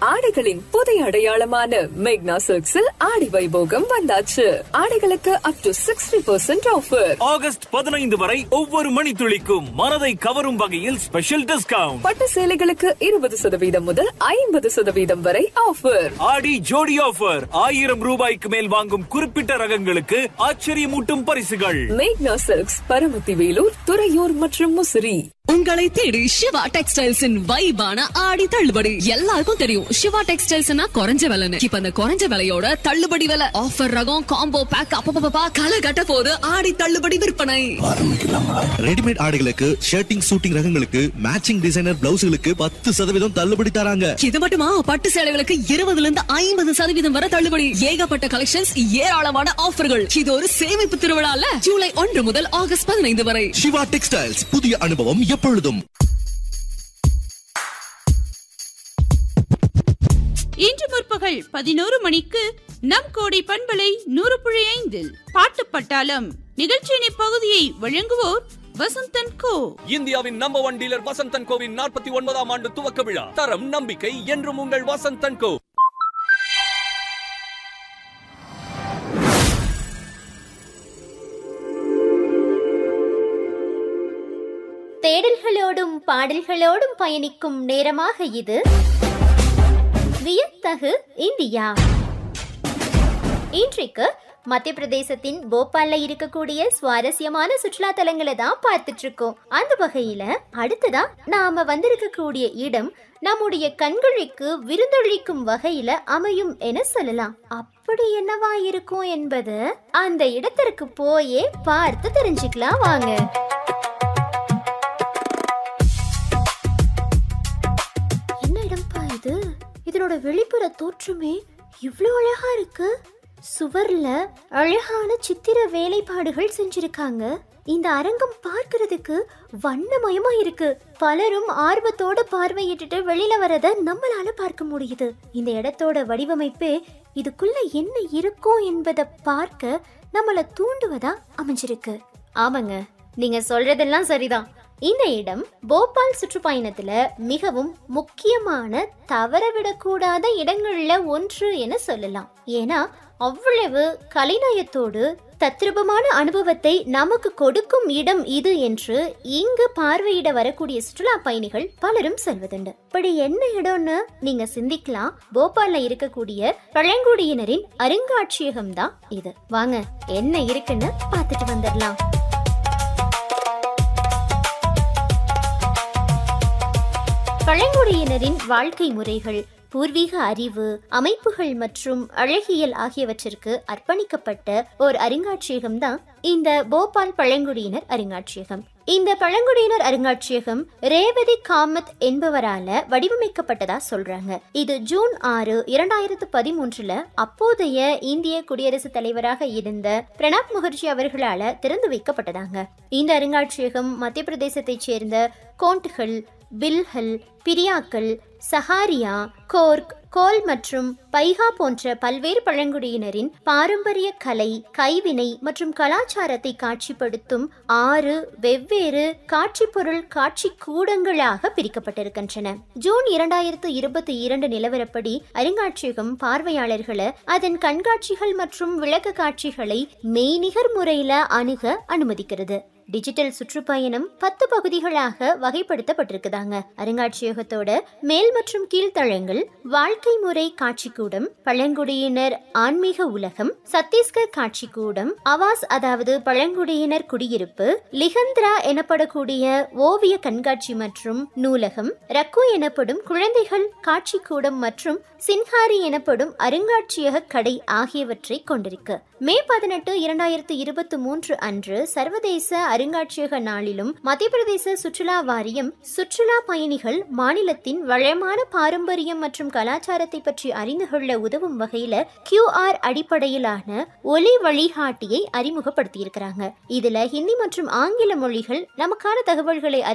ஆடைகளின் புதிய அடையாளமான மேக்னா சில்க்ஸில் ஆடி வைபோகம் வந்தாச்சு ஆடைகளுக்கு up to sixty percent offer August பதினைந்து வரை ஒவ்வொரு மணித்துளிக்கும் மனதை கவரும் வகையில் ஸ்பெஷல் டிஸ்கவுண்ட் பட்டு சேலைகளுக்கு இருபது சதவீதம் முதல் ஐம்பது சதவீதம் வரை ஆஃபர் ஆடி ஜோடி ஆஃபர் ஆயிரம் ரூபாய்க்கு மேல் வாங்கும் குறிப்பிட்ட ரகங்களுக்கு ஆச்சரியமூட்டும் பரிசுகள் மேக்னா சில்க்ஸ் பரமத்தி வேலூர் துறையூர் மற்றும் முசிறி உங்களை தேடி சிவா டெக்ஸ்டைல்ஸின் வைபான ஆடி தள்ளுபடி எல்லாருக்கும் தெரியும் சிவா டெக்ஸ்டைல்ஸ்னா குறைஞ்ச விலைன்னு இப்ப அந்த குறைஞ்ச விலையோட தள்ளுபடி விலை ஆஃபர் ரகம் காம்போ பேக் அப்பப்பா களை கட்ட போது ஆடி தள்ளுபடி விற்பனை ரெடிமேட் ஆடைகளுக்கு ஷர்ட்டிங் சூட்டிங் ரகங்களுக்கு மேட்சிங் டிசைனர் பிளவுஸ்களுக்கு பத்து சதவீதம் தள்ளுபடி தராங்க இது மட்டுமா பட்டு சேலைகளுக்கு இருபதுல இருந்து ஐம்பது சதவீதம் வரை தள்ளுபடி ஏகப்பட்ட கலெக்ஷன்ஸ் ஏராளமான ஆஃபர்கள் இது ஒரு சேமிப்பு திருவிழால ஜூலை ஒன்று முதல் ஆகஸ்ட் பதினைந்து வரை சிவா டெக்ஸ்டைல்ஸ் புதிய அனுபவம் எப்பொழுதும் இன்று முற்பகல் பதினோரு மணிக்கு நம் கோடி பண்பலை நூறு புள்ளி ஐந்தில் பாட்டு பட்டாளம் நிகழ்ச்சியின் இப்பகுதியை வழங்குவோர் வசந்தன் கோ இந்தியாவின் நம்பர் ஒன் டீலர் வசந்தன் கோவின் நாற்பத்தி ஒன்பதாம் ஆண்டு துவக்க விழா தரம் நம்பிக்கை என்றும் உங்கள் வசந்தன் கோ தேடல்களோடும் பாடல்களோடும் பயணிக்கும் நேரமாக இது வியத்தகு இந்தியா இன்றைக்கு மத்திய பிரதேசத்தின் போபால்ல இருக்கக்கூடிய சுவாரஸ்யமான சுற்றுலா தலங்களை தான் பார்த்துட்டு இருக்கோம் அந்த வகையில அடுத்ததா நாம வந்திருக்கக்கூடிய இடம் நம்முடைய கண்களுக்கு விருந்தொழிக்கும் வகையில அமையும் என சொல்லலாம் அப்படி என்னவா இருக்கும் என்பது அந்த இடத்திற்கு போயே பார்த்து தெரிஞ்சுக்கலாம் வாங்க என்ன இடம்பா இது இதனோட வெளிப்புற தோற்றமே இவ்வளோ அழகா இருக்கு சுவர்ல அழகான சித்திர வேலைப்பாடுகள் செஞ்சிருக்காங்க இந்த அரங்கம் பார்க்கிறதுக்கு வண்ணமயமா இருக்கு பலரும் ஆர்வத்தோட பார்வையிட்டுட்டு வெளியில வரத நம்மளால பார்க்க முடியுது இந்த இடத்தோட வடிவமைப்பே இதுக்குள்ள என்ன இருக்கும் என்பதை பார்க்க நம்மள தூண்டுவதா அமைஞ்சிருக்கு ஆமாங்க நீங்க சொல்றதெல்லாம் சரிதான் இந்த இடம் போபால் சுற்றுப்பயணத்துல மிகவும் முக்கியமான தவறவிடக்கூடாத இடங்கள்ல ஒன்று என சொல்லலாம் ஏன்னா அவ்வளவு கலைநயத்தோடு தத்ரூபமான அனுபவத்தை நமக்கு கொடுக்கும் இடம் இது என்று இங்கு பார்வையிட வரக்கூடிய சுற்றுலா பயணிகள் பலரும் சொல்வதுண்டு இப்படி என்ன இடம்னு நீங்க சிந்திக்கலாம் போபால்ல இருக்கக்கூடிய பழங்குடியினரின் அருங்காட்சியகம் தான் இது வாங்க என்ன இருக்குன்னு பார்த்துட்டு வந்துடலாம் பழங்குடியினரின் வாழ்க்கை முறைகள் பூர்வீக அறிவு அமைப்புகள் மற்றும் அழகியல் ஆகியவற்றிற்கு அர்ப்பணிக்கப்பட்ட ஒரு அருங்காட்சியகம் தான் இந்த போபால் பழங்குடியினர் அருங்காட்சியகம் இந்த பழங்குடியினர் அருங்காட்சியகம் ரேவதி காமத் என்பவரால வடிவமைக்கப்பட்டதா சொல்றாங்க இது ஜூன் ஆறு இரண்டாயிரத்து பதிமூன்றுல அப்போதைய இந்திய குடியரசுத் தலைவராக இருந்த பிரணாப் முகர்ஜி அவர்களால திறந்து வைக்கப்பட்டதாங்க இந்த அருங்காட்சியகம் மத்திய பிரதேசத்தைச் சேர்ந்த கோண்டுகள் பில்ஹல் பிரியாக்கள் சஹாரியா கோர்க் கோல் மற்றும் பைகா போன்ற பல்வேறு பழங்குடியினரின் பாரம்பரிய கலை கைவினை மற்றும் கலாச்சாரத்தை காட்சிப்படுத்தும் ஆறு வெவ்வேறு காட்சி பொருள் காட்சி கூடங்களாக பிரிக்கப்பட்டிருக்கின்றன ஜூன் இரண்டாயிரத்து இருபத்தி இரண்டு நிலவரப்படி அருங்காட்சியகம் பார்வையாளர்களை அதன் கண்காட்சிகள் மற்றும் விளக்க காட்சிகளை மெய்நிகர் முறையில அணுக அனுமதிக்கிறது டிஜிட்டல் சுற்றுப்பயணம் பத்து பகுதிகளாக வகைப்படுத்தப்பட்டிருக்குதாங்க அருங்காட்சியகத்தோட மேல் மற்றும் கீழ்த்தளங்கள் வாழ்க்கை முறை காட்சிக்கூடம் பழங்குடியினர் ஆன்மீக உலகம் சத்தீஸ்கர் காட்சிக்கூடம் அவாஸ் அதாவது பழங்குடியினர் குடியிருப்பு லிகந்திரா எனப்படக்கூடிய ஓவிய கண்காட்சி மற்றும் நூலகம் ரக்கு எனப்படும் குழந்தைகள் காட்சிக்கூடம் மற்றும் சின்ஹாரி எனப்படும் அருங்காட்சியக கடை ஆகியவற்றை கொண்டிருக்கு மே பதினெட்டு இரண்டாயிரத்து இருபத்தி மூன்று அன்று சர்வதேச அருங்காட்சியக நாளிலும் மத்திய பிரதேச சுற்றுலா வாரியம் சுற்றுலா பயணிகள் மாநிலத்தின் வளமான பாரம்பரியம் மற்றும் கலாச்சாரத்தை பற்றி அறிந்து கொள்ள உதவும் வகையில கியூஆர் அடிப்படையிலான ஒலி வழிகாட்டியை அறிமுகப்படுத்தியிருக்கிறாங்க இதுல ஹிந்தி மற்றும் ஆங்கில மொழிகள் நமக்கான தகவல்களை